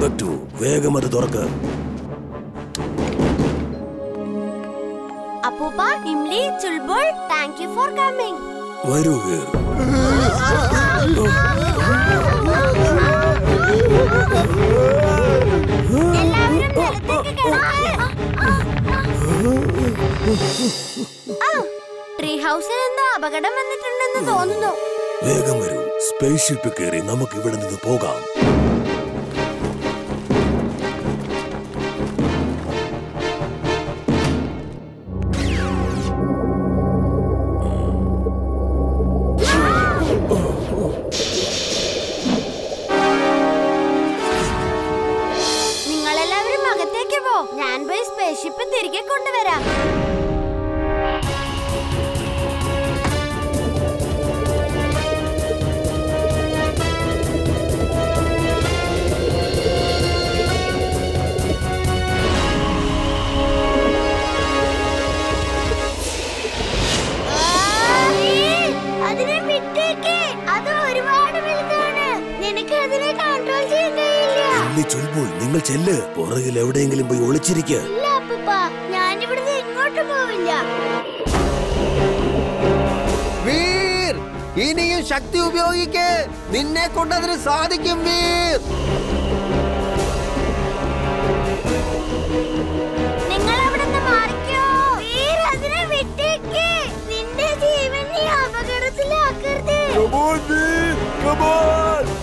ടിംബക്ടു വേഗം അത് തുറക്ക് അപ്പൂപ്പ ഇംലി Chulbul thank you for coming വരൂ വീർ എല്ലാവരും നിലത്തേക്ക് കിടക്ക്. ആ, ട്രീ ഹൗസിൽ എന്തോ അപകടം വന്നിട്ടുണ്ടെന്ന് തോന്നുന്നു വേഗം വരൂ സ്പേസ് ഷിപ്പ് കയറി നമുക്ക് ഇവിടെ നിന്ന് പോകാം നിങ്ങളെല്ലാവരും അകത്തേക്ക് പോ ഞാൻ പോയി സ്പേസ് ഷിപ്പ് തിരികെ കൊണ്ടുവരാം അതിനെ വിട്ടേക്ക് അത് ഒരുപാട് വലുതാണ് നിനക്ക് അതിനെ കൺട്രോൾ ചെയ്യാൻ കഴിയില്ല ഇല്ലി ചുൽബുൾ നിങ്ങൾ ചെല്ല് പുറകിൽ എവിടെയെങ്കിലും പോയി ഒളിച്ചിരിക്കുക ഇല്ല അപ്പൂപ്പ ഞാൻ ഇവിടുന്ന് എങ്ങോട്ടും പോവില്ല വീർ ഇനിയും ശക്തി ഉപയോഗിക്ക് നിന്നെ കൊണ്ടതിന് സാധിക്കും വീർ നിങ്ങൾ അവിടുന്ന് മാറിക്കോ വീർ അതിനെ വിട്ടേക്ക് നിന്റെ ജീവൻ നീ അപകടത്തിലാക്കരുത് Come on, Veer! Come on!